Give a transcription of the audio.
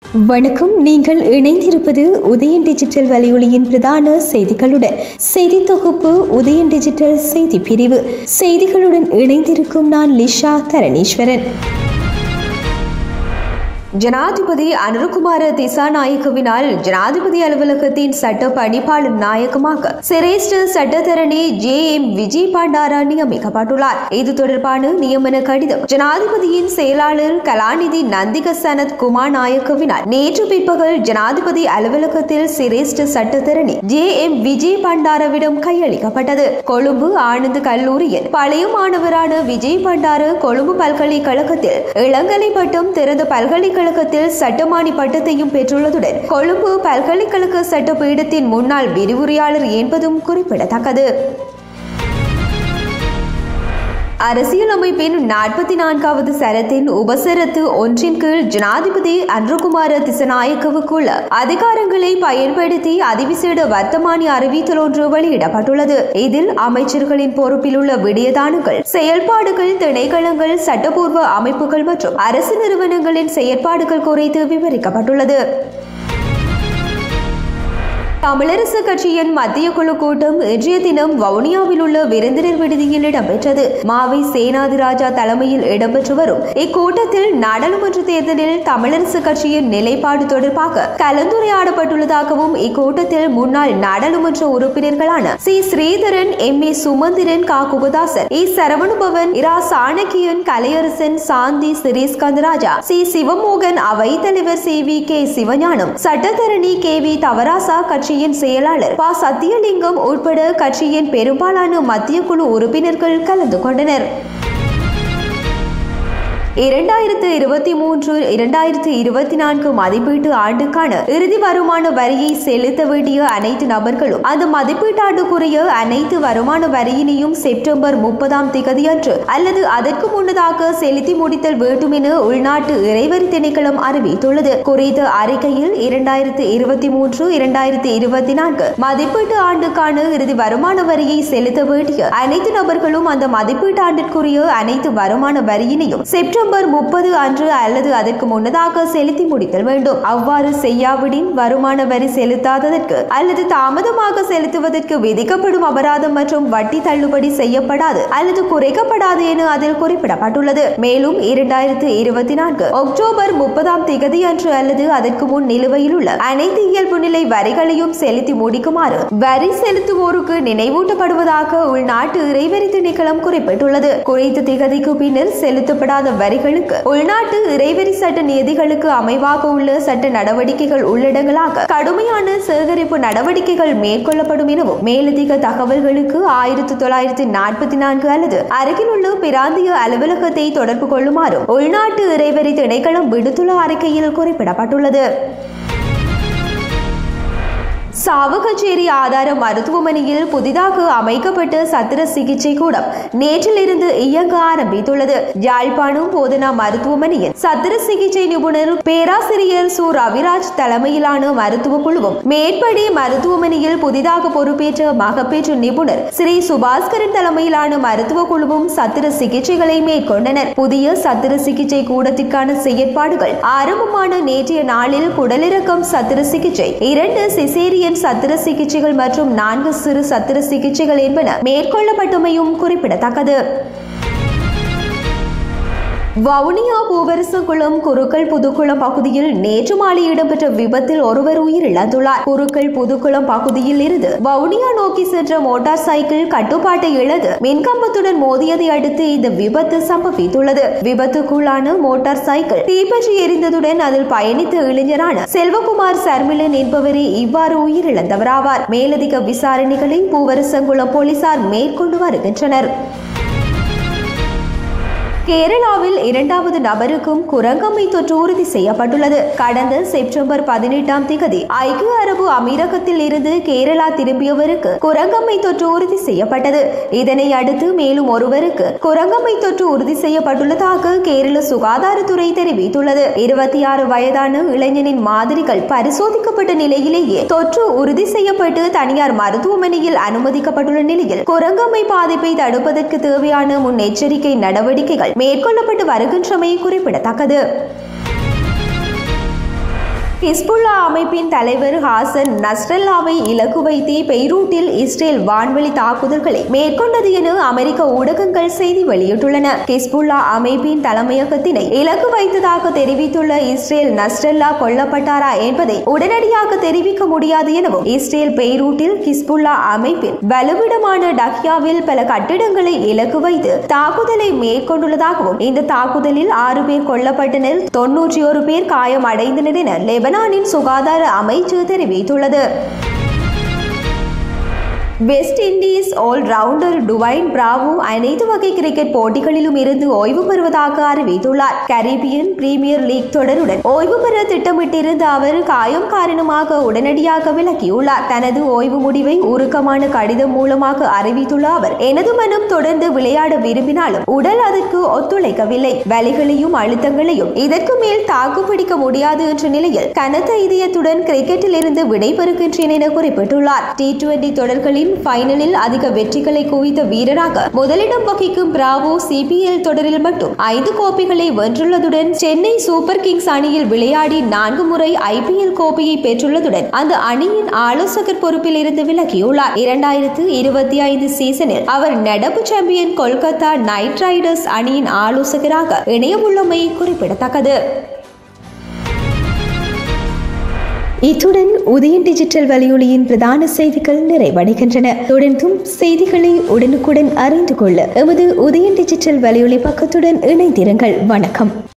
வணக்கம் நீங்கள் இணைந்திருப்பது உதயன் டிஜிட்டல் வலையொலியின் பிரதான செய்திகளுடன் செய்தி தொகுப்பு உதயன் டிஜிட்டல் செய்தி பிரிவு செய்திகளுடன் இணைந்திருக்கும் நான் லிஷா தரணீஸ்வரன் ஜனாதிபதி அனுருகுமார திசாநாயக்கவினால் ஜனாதிபதி அலுவலகத்தின் சட்ட பணிப்பாளர் நாயகமாக சிரேஷ்ட சட்டத்தரணி ஜே எம் விஜய் பண்டாரா நியமிக்கப்பட்டுள்ளார் இது தொடர்பான நியமன கடிதம் ஜனாதிபதியின் செயலாளர் கலாநிதி நந்திக சனத் குமார் நாயக்கவினால் நேற்று பிற்பகல் ஜனாதிபதி அலுவலகத்தில் சிரேஷ்ட சட்டத்தரணி ஜே எம் விஜய் பண்டாரவிடம் கையளிக்கப்பட்டது கொழும்பு ஆனந்த் கல்லூரியில் பழைய மாணவரான விஜய் பண்டார கொழும்பு பல்கலைக்கழகத்தில் இளங்கலை பட்டம் திறந்த பல்கலைக்கழகத்தில் சட்டமானி பட்டத்தையும் பெற்றுள்ளதுடன் கொழும்பு பல்கலைக்கழக சட்ட பீடத்தின் முன்னாள் விரிவுரையாளர் என்பதும் குறிப்பிடத்தக்கது அரசியலமைப்பின் நாற்பத்தி நான்காவது சரத்தின் உபசரத்து ஒன்றின் கீழ் ஜனாதிபதி அன்ருகுமார திசநாயக்கவுக்குள்ள அதிகாரங்களை பயன்படுத்தி அதிவிசேட வர்த்தமானி அறிவித்தல் ஒன்று வெளியிடப்பட்டுள்ளது இதில் அமைச்சர்களின் பொறுப்பில் உள்ள விடயதானங்கள் செயல்பாடுகள் திணைக்களங்கள் சட்டப்பூர்வ அமைப்புகள் மற்றும் அரசு நிறுவனங்களின் செயற்பாடுகள் குறித்து விவரிக்கப்பட்டுள்ளது தமிழரசு கட்சியின் மத்திய குழு கூட்டம் இன்றைய தினம் வவுனியாவில் உள்ள விருந்தினர் விடுதியில் இடம்பெற்றது மாவை சேனாதிராஜா தலைமையில் இடம்பெற்று வரும் இக்கூட்டத்தில் நாடாளுமன்ற தேர்தலில் தமிழரசு கட்சியின் நிலைப்பாடு தொடர்பாக கலந்துரையாடப்பட்டுள்ளதாகவும் இக்கூட்டத்தில் முன்னாள் நாடாளுமன்ற உறுப்பினர்களான C Sritharan M A Sumanthiran கா குகதாசன் இ சரவணுபவன் இரா சாணக்கியன் கலையரசன் சாந்தி சிரீஸ்கந்தராஜா சி சிவமோகன் அவைத்தலைவர் சி வி கே சிவஞானம் சட்டத்தரணி கே வி தவராசா கட்சியின் செயலாளர் ப சத்தியலிங்கம் உட்பட கட்சியின் பெரும்பாலான மத்திய குழு உறுப்பினர்கள் கலந்து கொண்டனர் இரண்டாயிரத்து இருபத்தி மூன்று இரண்டாயிரத்து இருபத்தி நான்கு மதிப்பீட்டு ஆண்டுக்கான இறுதி வருமான வரியை செலுத்த வேண்டிய அனைத்து நபர்களும் அந்த மதிப்பீட்டாண்டுக்குரிய அனைத்து வருமான வரியினையும் செப்டம்பர் முப்பதாம் திகதியன்று அல்லது அதற்கு முன்னதாக செலுத்தி முடித்தல் வேண்டும் என உள்நாட்டு இறைவரி திணைக்களம் அறிவித்துள்ளது குறித்த அறிக்கையில் இரண்டாயிரத்து இருபத்தி மூன்று இரண்டாயிரத்து இருபத்தி நான்கு மதிப்பீட்டு ஆண்டுக்கான இறுதி வருமான வரியை செலுத்த வேண்டிய அனைத்து நபர்களும் அந்த மதிப்பீட்டு ஆண்டிற்குரிய அனைத்து வருமான வரியினையும் செப்டம்பர் செப்டம்பர் முப்பது அன்று அல்லது அதற்கு முன்னதாக செலுத்தி முடித்தல் வேண்டும் அவ்வாறு செய்யாவிடின் வருமான வரி செலுத்தாததற்கு அல்லது தாமதமாக செலுத்துவதற்கு விதிக்கப்படும் அபராதம் மற்றும் வட்டி தள்ளுபடி செய்யப்படாது அல்லது குறைக்கப்படாது என அதில் குறிப்பிடப்பட்டுள்ளது மேலும் இரண்டாயிரத்து இருபத்தி நான்கு அக்டோபர் முப்பதாம் திகதி அன்று அல்லது அதற்கு முன் நிலுவையில் உள்ள அனைத்து இயல்பு நிலை வரிகளையும் செலுத்தி முடிக்குமாறு வரி செலுத்துவோருக்கு நினைவூட்டப்படுவதாக உள்நாட்டு இறைவரி திணைக்களம் குறிப்பிட்டுள்ளது குறித்த திகதிக்கு பின்னர் செலுத்தப்படாத வரி வரிகளுக்கு உள்நாட்டு இறைவரி சட்ட நியதிகளுக்கு அமைவாக உள்ள சட்ட நடவடிக்கைகள் உள்ளடங்களாக கடுமையான சேகரிப்பு நடவடிக்கைகள் மேற்கொள்ளப்படும் எனவும் மேலதிக தகவல்களுக்கு ஆயிரத்தி தொள்ளாயிரத்தி நாற்பத்தி நான்கு அல்லது அருகில் உள்ள பிராந்திய அலுவலகத்தை தொடர்பு கொள்ளுமாறும் உள்நாட்டு இறைவரி திணைக்களம் விடுத்துள்ள அறிக்கையில் குறிப்பிடப்பட்டுள்ளது சாவகச்சேரி ஆதார மருத்துவமனையில் புதிதாக அமைக்கப்பட்ட சத்திர சிகிச்சை கூடம் நேற்றிலிருந்து இயங்க ஆரம்பித்துள்ளது யாழ்ப்பாணம் போதனா மருத்துவமனையில் சத்திர சிகிச்சை நிபுணர் பேராசிரியர் சு ரவிராஜ் தலைமையிலான மருத்துவ குழுவும் மேற்படி மருத்துவமனையில் புதிதாக பொறுப்பேற்ற மகப்பேற்று நிபுணர் ஸ்ரீ சுபாஸ்கரன் தலைமையிலான மருத்துவ குழுவும் சத்திர சிகிச்சைகளை மேற்கொண்டனர் புதிய சத்திர சிகிச்சை கூடத்திற்கான செயற்பாடுகள் ஆரம்பமான நேற்றைய நாளில் குடலிறக்கம் சத்திர சிகிச்சை இரண்டு சிசேரிய மில்லியன் சத்திர சிகிச்சைகள் மற்றும் நான்கு சிறு சத்திர சிகிச்சைகள் என்பன மேற்கொள்ளப்பட்டமையும் குறிப்பிடத்தக்கது வவுனியா பூவரசகுளம் குருக்கள் புதுக்குளம் பகுதியில் நேற்று மாலை இடம்பெற்ற விபத்தில் ஒருவர் உயிரிழந்துள்ளார் குருக்கள் புதுக்குளம் பகுதியில் இருந்து வவுனியா நோக்கி சென்ற மோட்டார் சைக்கிள் கட்டுப்பாட்டை இழந்து மின்கம்பத்துடன் மோதியதை அடுத்து இந்த விபத்து சம்பவித்துள்ளது விபத்துக்குள்ளான மோட்டார் சைக்கிள் தீப்பற்றி எரிந்ததுடன் அதில் பயணித்த இளைஞரான செல்வகுமார் சர்மிலன் என்பவரே இவ்வாறு உயிரிழந்தவராவார் மேலதிக விசாரணைகளை பூவரசங்குளம் போலீசார் மேற்கொண்டு வருகின்றனர் கேரளாவில் இரண்டாவது நபருக்கும் குரங்கம்மை தொற்று உறுதி செய்யப்பட்டுள்ளது கடந்த செப்டம்பர் பதினெட்டாம் திகதி ஐக்கிய அரபு அமீரகத்தில் இருந்து கேரளா திரும்பியவருக்கு குரங்கம்மை தொற்று உறுதி செய்யப்பட்டது இதனை அடுத்து மேலும் ஒருவருக்கு குரங்கம்மை தொற்று உறுதி செய்யப்பட்டுள்ளதாக கேரள சுகாதாரத்துறை தெரிவித்துள்ளது இருபத்தி ஆறு வயதான இளைஞனின் மாதிரிகள் பரிசோதிக்கப்பட்ட நிலையிலேயே தொற்று உறுதி செய்யப்பட்டு தனியார் மருத்துவமனையில் அனுமதிக்கப்பட்டுள்ள நிலையில் குரங்கம்மை பாதிப்பை தடுப்பதற்கு தேவையான முன்னெச்சரிக்கை நடவடிக்கைகள் மேற்கொள்ளப்பட்டு வருகின்றமை குறிப்பிடத்தக்கது ஹிஸ்புல்லா அமைப்பின் தலைவர் ஹாசன் நஸ்ரல்லாவை இலக்கு வைத்தே பெய்ரூட்டில் இஸ்ரேல் வான்வெளி தாக்குதல்களை மேற்கொண்டது என அமெரிக்க ஊடகங்கள் செய்தி வெளியிட்டுள்ளன ஹிஸ்புல்லா அமைப்பின் தலைமையகத்தினை இலக்கு வைத்ததாக தெரிவித்துள்ள இஸ்ரேல் நஸ்ரல்லா கொல்லப்பட்டாரா என்பதை உடனடியாக தெரிவிக்க முடியாது எனவும் இஸ்ரேல் பெய்ரூட்டில் ஹிஸ்புல்லா அமைப்பின் வலுவிடமான டக்யாவில் பல கட்டிடங்களை இலக்கு வைத்து தாக்குதலை மேற்கொண்டுள்ளதாகவும் இந்த தாக்குதலில் ஆறு பேர் கொல்லப்பட்டனர் தொன்னூற்றி ஒரு பேர் காயம் அடைந்தனர் என லெபனானின் சுகாதார அமைச்சு தெரிவித்துள்ளது West Indies all rounder Dwayne Bravo அனைத்து வகை கிரிக்கெட் போட்டிகளிலும் இருந்து ஓய்வு பெறுவதாக அறிவித்துள்ளார் கரீபியன் பிரீமியர் லீக் தொடருடன் ஓய்வு பெற திட்டமிட்டிருந்த அவர் காயம் காரணமாக உடனடியாக விலகியுள்ளார் தனது ஓய்வு முடிவை உருக்கமான கடிதம் மூலமாக அறிவித்துள்ள அவர் எனது மனம் தொடர்ந்து விளையாட விரும்பினாலும் உடல் அதற்கு ஒத்துழைக்கவில்லை வலிகளையும் அழுத்தங்களையும் இதற்கு மேல் தாக்குப்பிடிக்க முடியாது என்ற நிலையில் கனத்த இதயத்துடன் கிரிக்கெட்டில் இருந்து விடைபெறுகின்றேன் என குறிப்பிட்டுள்ளார் டி டுவெண்டி தொடர்களின் ஃபைனலில் அதிக வெற்றிகளை குவித்த வீரராக முதலிடம் வகிக்கும் பிராவோ சிபிஎல் தொடரில் மட்டும் ஐந்து கோப்பைகளை வென்றுள்ளதுடன் சென்னை சூப்பர் கிங்ஸ் அணியில் விளையாடி நான்கு முறை ஐபிஎல் கோப்பையை பெற்றுள்ளதுடன் அந்த அணியின் ஆலோசகர் பொறுப்பில் இருந்து விலகியுள்ளார் இரண்டாயிரத்து இருபத்தி ஐந்து சீசனில் அவர் நடப்பு சாம்பியன் கொல்கத்தா நைட் ரைடர்ஸ் அணியின் ஆலோசகராக இணையவுள்ளமை குறிப்பிடத்தக்கது இத்துடன் உதயன் டிஜிட்டல் வலையொலியின் பிரதான செய்திகள் நிறைவடைகின்றன தொடர்ந்தும் செய்திகளை உடனுக்குடன் அறிந்து கொள்ள எமது உதயன் டிஜிட்டல் வலையொலி பக்கத்துடன் இணைந்திருங்கள் வணக்கம்